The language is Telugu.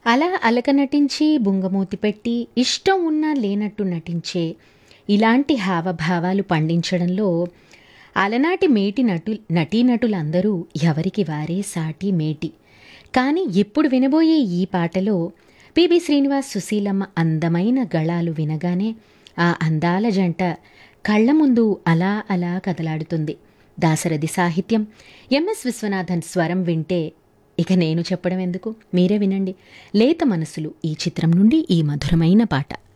అలా అలక నటించి బుంగమూతి పెట్టి ఇష్టం ఉన్నా లేనట్టు నటించే ఇలాంటి హావభావాలు పండించడంలో అలనాటి మేటి నటు నటీనటులందరూ ఎవరికి వారే సాటి మేటి కానీ ఇప్పుడు వినబోయే ఈ పాటలో పిబి శ్రీనివాస్ సుశీలమ్మ అందమైన గళాలు వినగానే ఆ అందాల జంట కళ్ళ ముందు అలా అలా కదలాడుతుంది దాసరథి సాహిత్యం ఎంఎస్ విశ్వనాథన్ స్వరం వింటే ఇక నేను చెప్పడం ఎందుకు మీరే వినండి లేత మనసులు ఈ చిత్రం నుండి ఈ మధురమైన పాట